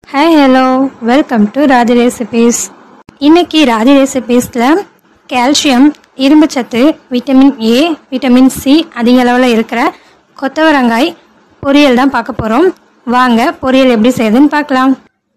hi hello welcome to Radhi recipes இன்னைக்கு ராதி ரெசிபீஸில் கால்சியம் இரும்புச்சத்து விட்டமின் ஏ விட்டமின் சி அதிக அளவில் இருக்கிற கொத்தவரங்காய் பொரியல் தான் பார்க்க போகிறோம் வாங்க பொரியல் எப்படி செய்யுதுன்னு பார்க்கலாம்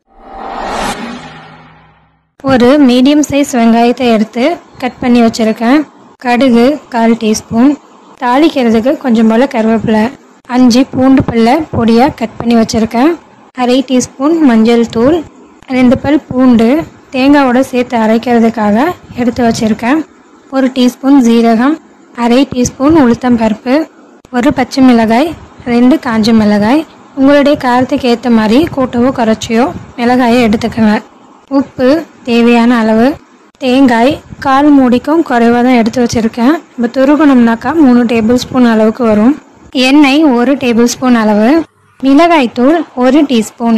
ஒரு மீடியம் சைஸ் வெங்காயத்தை எடுத்து கட் பண்ணி வச்சுருக்கேன் கடுகு கால் டீஸ்பூன் தாளிக்கிறதுக்கு கொஞ்சம் போல் கருவேப்பிலை அஞ்சு பூண்டு பல்ல பொடியாக கட் பண்ணி வச்சுருக்கேன் அரை டீஸ்பூன் மஞ்சள் தூள் ரெண்டு பல் பூண்டு தேங்காவோட சேர்த்து அரைக்கிறதுக்காக எடுத்து வச்சுருக்கேன் ஒரு டீஸ்பூன் ஜீரகம் அரை டீஸ்பூன் உளுத்தம் பருப்பு ஒரு பச்சை மிளகாய் ரெண்டு காஞ்ச மிளகாய் உங்களுடைய காரத்துக்கு ஏற்ற மாதிரி கூட்டவோ குறைச்சியோ மிளகாயை எடுத்துக்கோங்க உப்பு தேவையான அளவு தேங்காய் கால் மூடிக்கும் குறைவாக தான் எடுத்து வச்சுருக்கேன் இப்போ துருகணும்னாக்கா மூணு டேபிள் ஸ்பூன் அளவுக்கு வரும் எண்ணெய் ஒரு டேபிள் ஸ்பூன் அளவு மிளகாய்த்தூள் ஒரு டீஸ்பூன்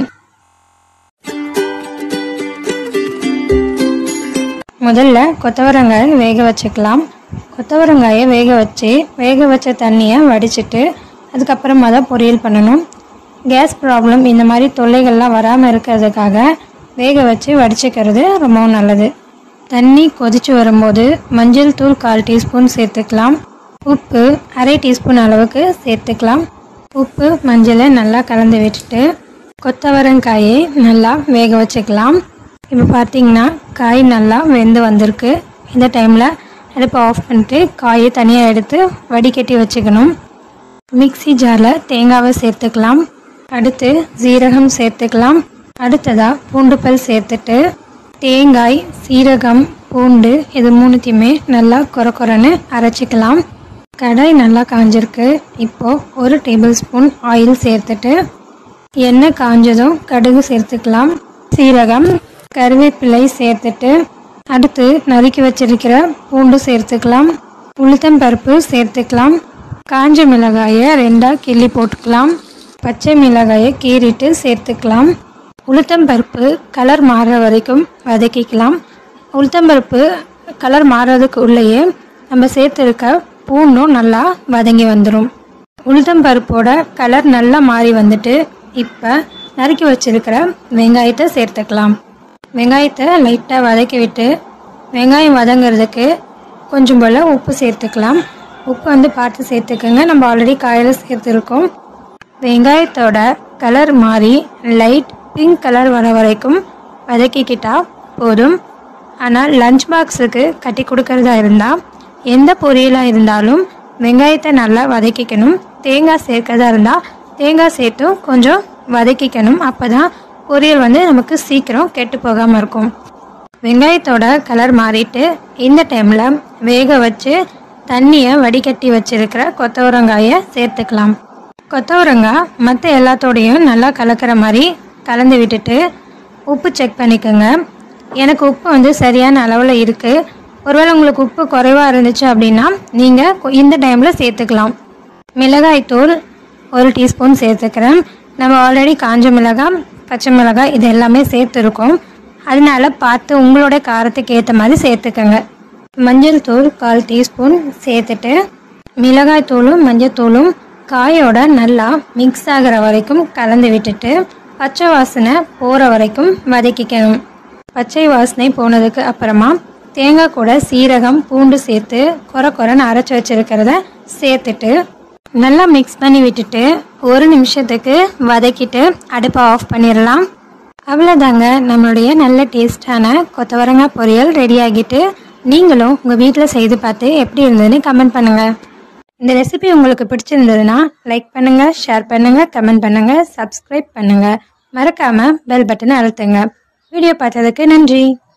முதல்ல கொத்தவரங்காயை வேக வச்சுக்கலாம் கொத்தவரங்காயை வேக வச்சு வேக வச்ச தண்ணியை வடிச்சிட்டு அதுக்கப்புறமா தான் பொரியல் பண்ணணும் கேஸ் ப்ராப்ளம் இந்த மாதிரி தொல்லைகள்லாம் வராமல் இருக்கிறதுக்காக வேக வச்சு வடிச்சுக்கிறது ரொம்பவும் நல்லது தண்ணி கொதிச்சு வரும்போது மஞ்சள் தூள் கால் டீஸ்பூன் சேர்த்துக்கலாம் உப்பு அரை டீஸ்பூன் அளவுக்கு சேர்த்துக்கலாம் உப்பு மஞ்சளை நல்லா கலந்து விட்டுட்டு கொத்தவரங்காயை நல்லா வேக வச்சுக்கலாம் இப்போ பார்த்தீங்கன்னா காய் நல்லா வெந்து வந்திருக்கு இந்த டைமில் அடுப்பை ஆஃப் பண்ணிட்டு காயை தனியாக எடுத்து வடிகட்டி வச்சுக்கணும் மிக்ஸி ஜாரில் தேங்காவை சேர்த்துக்கலாம் அடுத்து ஜீரகம் சேர்த்துக்கலாம் அடுத்ததாக பூண்டு பல் சேர்த்துட்டு தேங்காய் சீரகம் பூண்டு இது மூணுத்தையுமே நல்லா கொர கொரன்னு அரைச்சிக்கலாம் கடாய் நல்லா காஞ்சிருக்கு இப்போது ஒரு டேபிள் ஸ்பூன் ஆயில் சேர்த்துட்டு எண்ணெய் காஞ்சதும் கடுகு சேர்த்துக்கலாம் சீரகம் கருவேப்பிலை சேர்த்துட்டு அடுத்து நறுக்கி வச்சிருக்கிற பூண்டு சேர்த்துக்கலாம் உளுத்தம் பருப்பு சேர்த்துக்கலாம் காஞ்ச மிளகாயை ரெண்டாக கிள்ளி போட்டுக்கலாம் பச்சை மிளகாயை கீறிட்டு சேர்த்துக்கலாம் உளுத்தம் பருப்பு கலர் மாறுற வரைக்கும் வதக்கிக்கலாம் உளுத்தம் பருப்பு கலர் மாறுறதுக்கு உள்ளேயே நம்ம சேர்த்துருக்க பூண்டும் நல்லா வதங்கி வந்துடும் உளுத்தம் பருப்போட கலர் நல்லா மாறி வந்துட்டு இப்போ நறுக்கி வச்சிருக்கிற வெங்காயத்தை சேர்த்துக்கலாம் வெங்காயத்தை லைட்டாக வதக்கி விட்டு வெங்காயம் வதங்கிறதுக்கு கொஞ்சம் போல் உப்பு சேர்த்துக்கலாம் உப்பு வந்து பார்த்து சேர்த்துக்கோங்க நம்ம ஆல்ரெடி காயில் சேர்த்துருக்கோம் வெங்காயத்தோட கலர் மாறி லைட் பிங்க் கலர் வர வரைக்கும் வதக்கிக்கிட்டா போதும் ஆனால் லஞ்ச் பாக்ஸுக்கு கட்டி கொடுக்கறதா இருந்தால் எந்த பொரியலாக இருந்தாலும் வெங்காயத்தை நல்லா வதக்கிக்கணும் தேங்காய் சேர்க்கறதா இருந்தால் தேங்காய் சேர்த்தும் கொஞ்சம் வதக்கிக்கணும் அப்போ தான் பொரியல் வந்து நமக்கு சீக்கிரம் கெட்டு போகாமல் இருக்கும் வெங்காயத்தோட கலர் மாறிட்டு இந்த டைமில் வேக வச்சு தண்ணியை வடிகட்டி வச்சிருக்கிற கொத்தவரங்காயை சேர்த்துக்கலாம் கொத்தவரங்காய் மற்ற எல்லாத்தோடையும் நல்லா கலக்கிற மாதிரி கலந்து விட்டுட்டு உப்பு செக் பண்ணிக்கோங்க எனக்கு உப்பு வந்து சரியான அளவில் இருக்குது ஒருவேளை உங்களுக்கு உப்பு குறைவாக இருந்துச்சு அப்படின்னா நீங்கள் இந்த டைமில் சேர்த்துக்கலாம் மிளகாய்த்தூள் ஒரு டீஸ்பூன் சேர்த்துக்கிறேன் நம்ம ஆல்ரெடி காஞ்ச மிளகாய் பச்சை மிளகாய் இது எல்லாமே சேர்த்துருக்கோம் அதனால பார்த்து உங்களோட காரத்துக்கு ஏற்ற மாதிரி சேர்த்துக்கோங்க மஞ்சள் தூள் கால் டீஸ்பூன் சேர்த்துட்டு மிளகாய் தூளும் மஞ்சள் தூளும் காயோட நல்லா மிக்ஸ் ஆகிற வரைக்கும் கலந்து விட்டுட்டு பச்சை வாசனை போகிற வரைக்கும் வதக்கிக்கணும் பச்சை வாசனை போனதுக்கு அப்புறமா தேங்காய் கூட சீரகம் பூண்டு சேர்த்து கொர கொரன்னு அரைச்சி வச்சிருக்கிறத சேர்த்துட்டு நல்லா மிக்ஸ் பண்ணி விட்டுட்டு ஒரு நிமிஷத்துக்கு வதக்கிட்டு அடுப்பை ஆஃப் பண்ணிடலாம் அவ்வளோதாங்க நம்மளுடைய நல்ல டேஸ்டான கொத்தவரங்காய் பொரியல் ரெடி ஆகிட்டு நீங்களும் உங்கள் வீட்டில் செய்து பார்த்து எப்படி இருந்ததுன்னு கமெண்ட் பண்ணுங்கள் இந்த ரெசிபி உங்களுக்கு பிடிச்சிருந்ததுன்னா லைக் பண்ணுங்கள் ஷேர் பண்ணுங்கள் கமெண்ட் பண்ணுங்கள் சப்ஸ்கிரைப் பண்ணுங்கள் மறக்காமல் பெல் பட்டனை அழுத்துங்க வீடியோ பார்த்ததுக்கு நன்றி